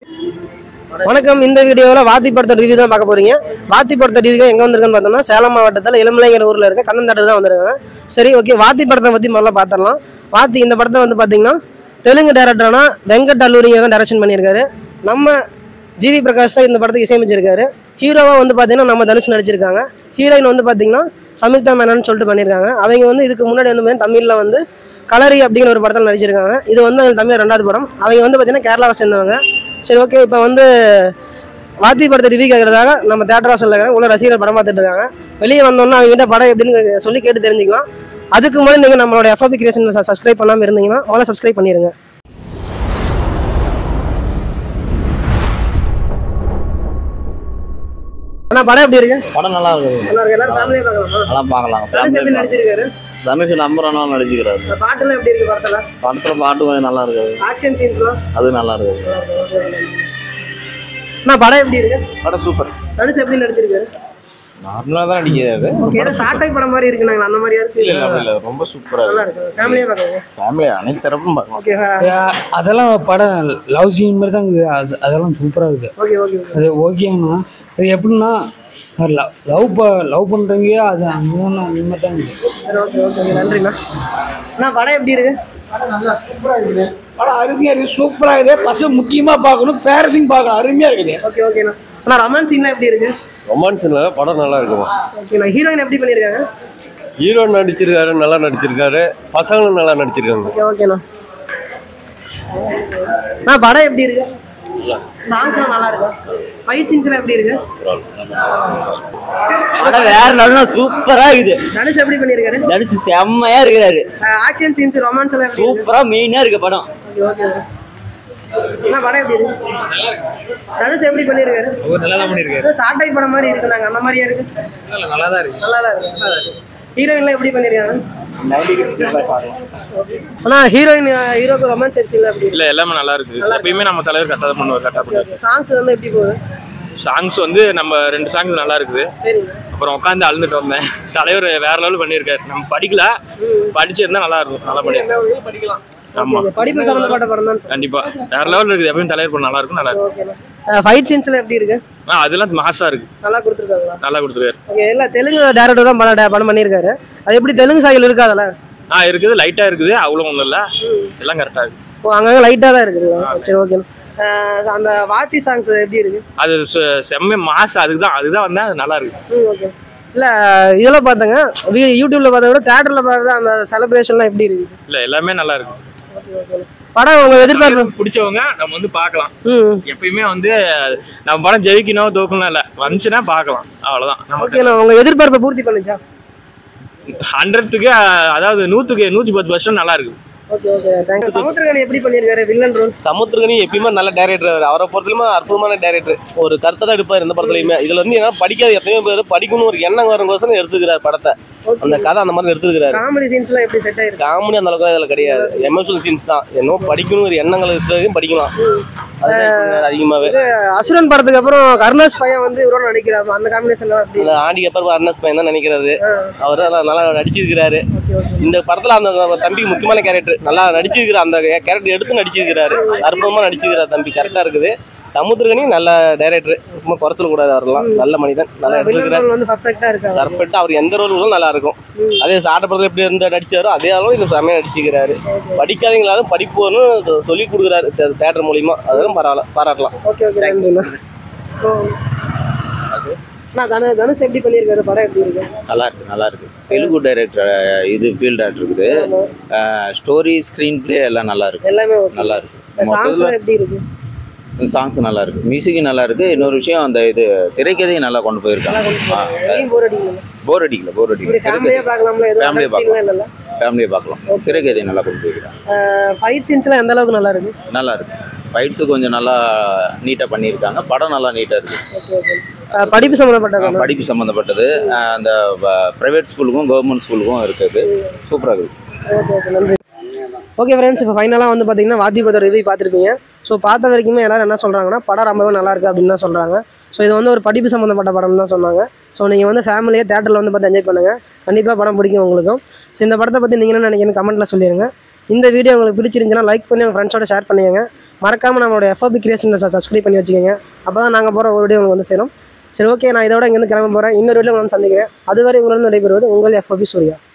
வணக்கம் இந்த வீடியோவில் வாத்தி படத்தோட ரிவ்யூ தான் பார்க்க போறீங்க வாத்தி படத்தோட ரிவ்யூ எங்கே வந்திருக்குன்னு பார்த்தோம்னா சேலம் மாவட்டத்தில் இளமலைங்கிற ஊரில் இருக்க கண்ணன் தேட்டர் தான் வந்திருக்காங்க சரி ஓகே வாத்தி படத்தை பற்றி முதல்ல பார்த்துடலாம் வாத்தி இந்த படத்தை வந்து பார்த்தீங்கன்னா தெலுங்கு டேரக்டரான வெங்கட் அல்லூரிங்க தான் டைரக்ஷன் பண்ணியிருக்காரு நம்ம ஜிவி பிரகாஷ் தான் இந்த படத்துக்கு இசையமைச்சிருக்காரு ஹீரோவாக வந்து பார்த்தீங்கன்னா நம்ம தனுஷ் நடிச்சிருக்காங்க ஹீரோயின் வந்து பார்த்தீங்கன்னா சமிக்தா மேனன் சொல்லிட்டு பண்ணியிருக்காங்க அவங்க வந்து இதுக்கு முன்னாடி வந்து தமிழில் வந்து கலரி அப்படிங்கிற ஒரு படத்தில் நடிச்சிருக்காங்க இது வந்து அவங்க தமிழ் ரெண்டாவது படம் அவங்க வந்து பார்த்தீங்கன்னா கேரளாவை சேர்ந்தவங்க சரி ஓகே இப்போ வந்து வாத்தி படத்தை ரிவ்யூ கேட்கறதாக நம்ம தேட்டர் வாசலில் இருக்கிற உள்ள ரசிகர்கள் படம் பார்த்துட்டு இருக்காங்க வெளியே வந்தோன்னா அவங்க கிட்ட படம் எப்படின்னு சொல்லி கேட்டு தெரிஞ்சுக்கலாம் அதுக்கு முன்னாடி நீங்கள் நம்மளோட எஃப்ஓபி கிரியேஷன் சப்ஸ்கிரைப் பண்ணாமல் இருந்தீங்கன்னா அவங்கள சப்ஸ்கிரைப் பண்ணிடுங்க ஆனால் படம் எப்படி இருக்கு படம் நல்லா இருக்குது நல்லா இருக்கு எல்லாரும் ஃபேமிலியாக பார்க்கலாமா நல்லா பார்க்கலாம் தனுஷ் எப்படி நடிச்சிருக்காரு தனுஷ் நம்பர் ஒன்றும் நடிச்சுக்கிறாரு இந்த பாட்டுலாம் எப்படி இருக்கு படத்துல படத்துல பாட்டு கொஞ்சம் நல்லா இருக்குது ஆக்ஷன் சீன்ஸ்லாம் அது நல்லா இருக்குது நான் படம் எப்படி இருக்கு படம் சூப்பர் தனுஷ் எப்படி நடிச்சிருக்காரு நார்மலாக தான் நடிக்கிறாரு ஓகே ஏதோ சாட்டை படம் மாதிரி இருக்கு நாங்கள் அந்த மாதிரியா இருக்கு இல்லை இல்லை இல்லை ரொம்ப சூப்பராக நல்லா இருக்குது இருக்கு ஃபேமிலியாக பார்க்கலாம் ஃபேமிலி அனைத்து தரப்பும் பார்க்கலாம் ஓகே Yeah, அதெல்லாம் படம் லவ் சீன் மாதிரி தான் இருக்குது அது அதெல்லாம் சூப்பராக இருக்குது ஓகே ஓகே அது ஓகேங்கண்ணா அது எப்படின்னா லவ் லவ் ப லவ் பண்ணுறவங்க அது அந்த மாதிரி தான் இருக்குது சரி ஓகே ஓகே நன்றிண்ணா அண்ணா படம் எப்படி இருக்கு படம் அருமையாக இருக்குது சூப்பராக இருக்குது பசங்க முக்கியமாக பார்க்கணும் பேரசிங் பார்க்கணும் அருமையாக இருக்குது ஓகே ஓகேண்ணா அண்ணா ரொமான்ஸ் சீன்லாம் எப்படி இருக்கு ரொமான்ஸ்ல படம் நல்லா இருக்குமா ஓகேண்ணா ஹீரோயின் எப்படி பண்ணியிருக்காங்க ஹீரோ நடிச்சிருக்காரு நல்லா நடிச்சிருக்காரு பசங்களும் நல்லா நடிச்சிருக்காங்க ஓகே ஓகேண்ணா அண்ணா படம் எப்படி இருக்கு சாங்ஸ்லாம் நல்லா இருக்கா ஃபைட் சீன்ஸ்லாம் எப்படி இருக்கு படம் வேற நல்லா சூப்பரா இருக்குது தனுஷ் எப்படி பண்ணியிருக்காரு தனுஷ் செம்மையா இருக்கிறாரு ஆக்ஷன் சீன்ஸ் ரொமான்ஸ் எல்லாம் எப்படி இருக்கு சூப்பரா மெயினா இருக்கு படம் ஓகே ஓகே அண்ணா படம் எப்படி இருக்கு தனுஷ் எப்படி பண்ணியிருக்காரு நல்லா தான் பண்ணியிருக்காரு ஏதோ சாட்டை படம் மாதிரி இருக்கு நாங்க அந்த மாதிரியா இருக்கு நல்லா தான் இருக்குது நல்லா தான் இருக்கு ஹீரோயின்லாம் எப்படி பண்ணிருக்காங்க ஆனா ஹீரோயின் ஹீரோக்கு ரொமான்ஸ் சீன்ல எப்படி இல்ல எல்லாமே நல்லா இருக்கு எப்பயுமே நம்ம தலைவர் கரெக்டாக தான் பண்ணுவார் கரெக்டாக பண்ணுவார் சாங்ஸ் வந்து எப்படி போகுது சாங்ஸ் வந்து நம்ம ரெண்டு சாங்ஸ் நல்லா இருக்குது சரிங்க அப்புறம் உட்காந்து அழுந்துட்டு வந்தேன் தலைவர் வேற லெவல் பண்ணியிருக்காரு நம்ம படிக்கல படிச்சிருந்தா நல்லா இருக்கும் நல்லா பண்ணியிருக்காரு படிக்கலாம் ஆமா Okay, படிப்பு சம்பந்தப்பட்ட படம் தான் கண்டிப்பா வேற லெவல் இருக்குது எப்பயும் தலைவர் பண்ண நல்லா இருக்கும் நல்லா இருக்கும் ஓகே ஃபைட் சீன்ஸ்ல எப்படி இருக்கு ஆ அதெல்லாம் மாசா இருக்கு நல்லா கொடுத்துருக்காங்களா நல்லா கொடுத்துருக்காரு ஓகே இல்ல தெலுங்கு டேரக்டர் தான் படம் படம் பண்ணியிருக்காரு அது எப்படி தெலுங்கு சாயல் இருக்காதுல்ல ஆ இருக்குது லைட்டா இருக்குது அவ்வளோ ஒன்றும் இல்லை எல்லாம் கரெக்டாக இருக்கு ஓ அங்கங்க லைட்டா தான் இருக்குது சரி ஓகே அந்த வாத்தி சாங்ஸ் எப்படி இருக்கு அது செ- செம்ம மாசு அதுக்கு தான் அதுதான் வந்தா அது நல்லா இருக்கு ம் ஓகே இல்ல இதெல்லாம் பார்த்தங்க யூடியூப்ல பார்த்தா கூட தேட்டர்ல பார்த்தா அந்த செலிப்ரேஷன்லாம் எப்படி இருக்கு இல்ல எல்லாமே நல்லா இருக்கு ஓகே ஓகே படம் உங்க எதிர்பார்ப்பு பிடிச்சவங்க நம்ம வந்து பார்க்கலாம் ம் எப்பயுமே வந்து நம்ம படம் ஜெயிக்கணும் தோக்கணும் இல்லை வந்துச்சுன்னா பார்க்கலாம் அவ்வளோதான் நமக்கு ஓகே உங்க எதிர்பார்ப்பை பூர்த்தி பண்ணுச்சா ஹண்ட்ரட்த்துக்கு அதாவது நூற்றுக்கு நூற்றி பத்து பர்சன்ட் நல்லா இருக்கு ஓகே ஓகே தேங்க்யூ சமுத்திரகனி எப்படி பண்ணியிருக்காரு வில்லன் ரோல் சமுத்திரகனி எப்பயுமே நல்ல டேரக்டர் அவரை பொறுத்தலுமே அற்புதமான டேரக்டர் ஒரு கருத்தை தான் எடுப்பார் எந்த படத்துலையுமே இதுல வந்து என்ன படிக்காத எத்தனையோ பேர் படிக்கணும் ஒரு எண்ணம் வரங்கோசரம் எடுத்துக்கிறார் படத்தை அந்த கதை அந்த மாதிரி எடுத்துக்கிறாரு காமெடி சீன்ஸ்லாம் எப்படி செட் ஆயிருக்கு காமெடி அந்த அளவுக்கு இதுல கிடையாது எமோஷனல் சீன்ஸ் தான் என்னோ படிக்கணும் ஒரு எண்ணங்கள் இருக்கிறதையும் படிக்கலாம் அதுதான் அதிகமாவே அசுரன் படத்துக்கு அப்புறம் கருணாஸ் பையன் வந்து இவரோட நடிக்கிறாரு அந்த காம்பினேஷன் எப்படி அந்த ஆண்டி கப்பர் அர்னஸ் பையன் தான் நினைக்கிறது அவர் நல்லா நடிச்சிருக்கிறாரு இந்த படத்துல அந்த தம்பி முக்கியமான கேரக்டர் நல்லா நடிச்சிருக்கிற அந்த கேரக்டர் எடுத்து நடிச்சிருக்கிறாரு அற்புதமா நடிச்சிருக்கிறார் தம்பி கரெக்டா இருக்குது சமுத்திரகனி நல்ல டைரக்டர் ரொம்ப குறை சொல்லக்கூடாது அவரெல்லாம் நல்ல மனிதன் நல்லா வில்லன் எடுத்துக்கிறார் ரோல் வந்து பர்ஃபெக்டா இருக்காரு சர்பெட்டு அவர் எந்த ரோல் கூட நல்லா இருக்கும் அதே சாட்ட படத்துல எப்படி இருந்து நடிச்சாரோ அதே அளவு இந்த செமையா நடிச்சிருக்கிறாரு படிக்காதவங்களாலும் படிப்புன்னு சொல்லி கொடுக்குறாரு தேட்டர் மூலியமா அதெல்லாம் பரவாயில்ல பாராட்டலாம் ஓகே ஓகே நன்றிண்ணா ஓ. அண்ணா, தனு தனுஷ் எப்படி பண்ணியிருக்காரு படம் எப்படி இருக்கு நல்லா இருக்கு நல்லா இருக்கு தெலுங்கு டைரக்டர் இது ஃபீல்ட் டேரக்டர் இருக்குது ஸ்டோரி ஸ்க்ரீன் ப்ளே எல்லாம் நல்லா இருக்கு எல்லாமே ஓகே நல்லா இருக்கு சாங்ஸ் மொத்தத்தில் எப்படி இருக்கு சாங்ஸ் நல்லா இருக்கு மியூசிக்கும் நல்லா இருக்கு இன்னொரு விஷயம் அந்த இது திரைக்கதையும் நல்லா கொண்டு போயிருக்காங்க போர் அடிக்கல போர் அடிக்கல போர் இப்படி அடிக்கல ஃபேமிலியா பார்க்கலாம்ல எதுவும் Family adult scene எல்லாம் இல்லைல்ல ஃபேமிலியை பார்க்கலாம் திரைக்கதையை நல்லா கொண்டு போயிருக்காங்க ஃபைட் சீன்ஸ்லாம் எந்த அளவுக்கு நல்லா இருக்கு நல்லா இருக்கு ஃபைட்ஸு கொஞ்சம் நல்லா நீட்டாக பண்ணியிருக்காங்க படம் நல்லா நீட்டாக இருக்கு ஓகே ஓகே படிப்பு சம்மந்தப்பட்டது ஆஹ் படிப்பு சம்மந்தப்பட்டது ஆஹ் அந்த ப்ரைவேட் ஸ்கூலுக்கும் கவர்மெண்ட் ஸ்கூலுக்கும் இருக்குது சூப்பராக இருக்குது ஓகே ஓகே நன்றி ஓகே ஃப்ரெண்ட்ஸ் இப்போ ஃபைனலாக வந்து பார்த்தீங்கன்னா வாத்தி பதர் ரிவ்யூ பார்த்துருப்பீங்க ஸோ பார்த்த வரைக்குமே எல்லாரும் என்ன சொல்கிறாங்கன்னா படம் ரொம்பவே நல்லா இருக்கு அப்படின்னு தான் சொல்கிறாங்க ஸோ இது வந்து ஒரு படிப்பு சம்மந்தப்பட்ட படம் தான் சொன்னாங்க ஸோ நீங்கள் வந்து ஃபேமிலியாக தேட்டரில் வந்து பார்த்து என்ஜாய் பண்ணுங்கள் கண்டிப்பாக படம் பிடிக்கும் உங்களுக்கும் ஸோ இந்த படத்தை பற்றி நீங்கள் என்ன நினைக்கிறீங்க கமெண்ட்டில் சொல்லிடுங்க இந்த வீடியோ உங்களுக்கு பிடிச்சிருந்துச்சுன்னா லைக் பண்ணி உங்கள் ஃப்ரெண்ட்ஸோட ஷேர் பண்ணுங்க மறக்காமல் நம்மளோட எஃப்ஓபி கிரியேஷன் சப்ஸ்கிரைப் பண்ணி வச்சுக்கோங்க அப்போ தான் நாங்கள் போகிற ஒரு வீடியோ உங்களுக்கு வந்து சேரும் சரி ஓகே நான் இதோட இங்கேருந்து கிளம்ப போகிறேன் இன்னொரு வீடியோ உங்களை வந்து சந்திக்கிறேன் அதுவரை உங்களிடம் நடைபெறுவது உங்கள் எஃப்ஓபி சூர்யா